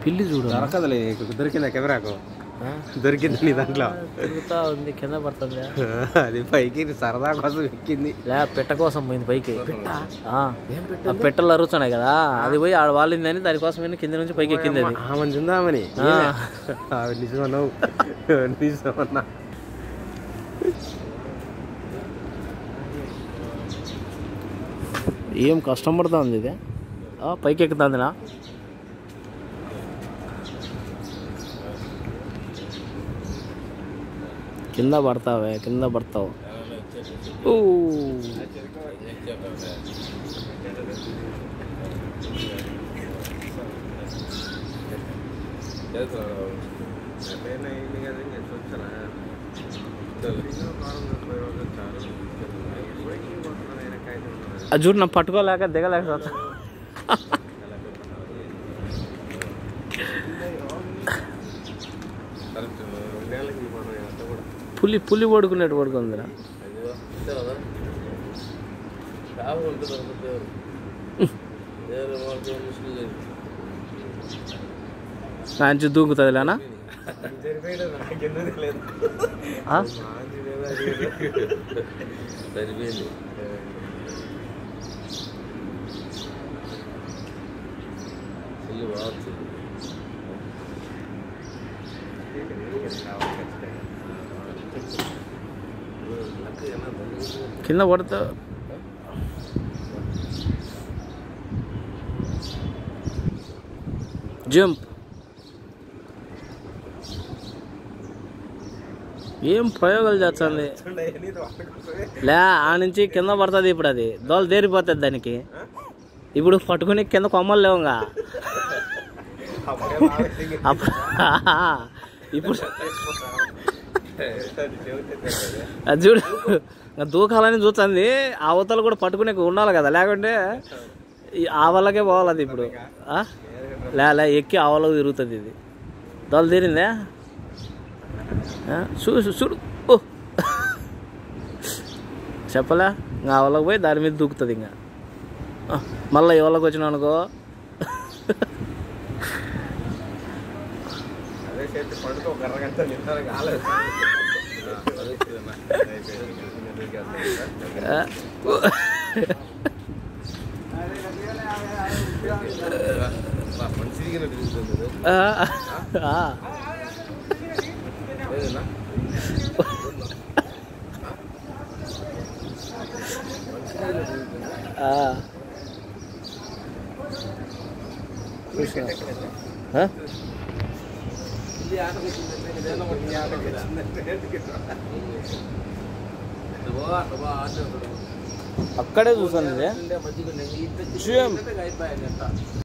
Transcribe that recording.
పిల్లి చూడు దొరకదులే దొరికిందా కెమెరాకు ఆ? దొరికింది నీ దాంట్లో తిరుగుతా ఉంది కింద పడుతుంది అది పైకి సరదా కోసం ఎక్కింది లే పెట్ట కోసం పోయింది పైకి ఆ. ఆ పెట్టలు అరుగుతున్నాయి కదా అది పోయి ఆడ వాలిందని దానికోసం కింద నుంచి పైకి ఎక్కింది అది ఆమెను చుందామని ఆ. నిజమన్నావు నిజమన్నా ఏం కష్టం పడుతుంది ఇది ఆ, పైకి ఎక్కుతుందినా కింద పడతావే కింద పడతావు ఊ. అది చూడు నా పట్టుకోలేక దిగలేక చస్తా. పులి పులి పడుకునేట్టు పడుకుందిరా నాంచి దూకుతుంది లేనా ఆ? సరిపోయింది చెల్లి బాగుంది కింద పడతా జంప్ ఏం ప్రయోగాలు చేస్తుంది లే ఆ నుంచి కింద పడుతుంది ఇప్పుడు అది దోల దేరిపోతుంది దానికి ఇప్పుడు పట్టుకుని కింద కొమ్మలు లేవుగా అప్పుడు ఇప్పుడు అది చూడు ఇంకా దూకాలని చూస్తుంది అవతల కూడా పట్టుకునే ఉండాలి కదా లేకుంటే ఈ ఆవలకే పోవాలి అది ఇప్పుడు ఆ? లే లే ఎక్కి ఆవలకు తిరుగుతుంది ఇది దోల తీరిందే ఆ? చూడు చూడు, చూడు ఓ చెప్పలే ఇంకా ఆవలకు పోయి దాని మీద దూకుతుంది ఇంకా ఆ, మళ్ళీ ఎవరికి వచ్చినా అనుకో అదే చేతి పడుకో ఒక అరగంట నిద్ర కాలేదు ఆ, మంచిగా తిరుగుతుంది ఆ, ఆ. లేదన్నా ఆ. ఆ? అక్కడే చూసాను ఇది మధ్యలో సేమ్. అయిపోయాయి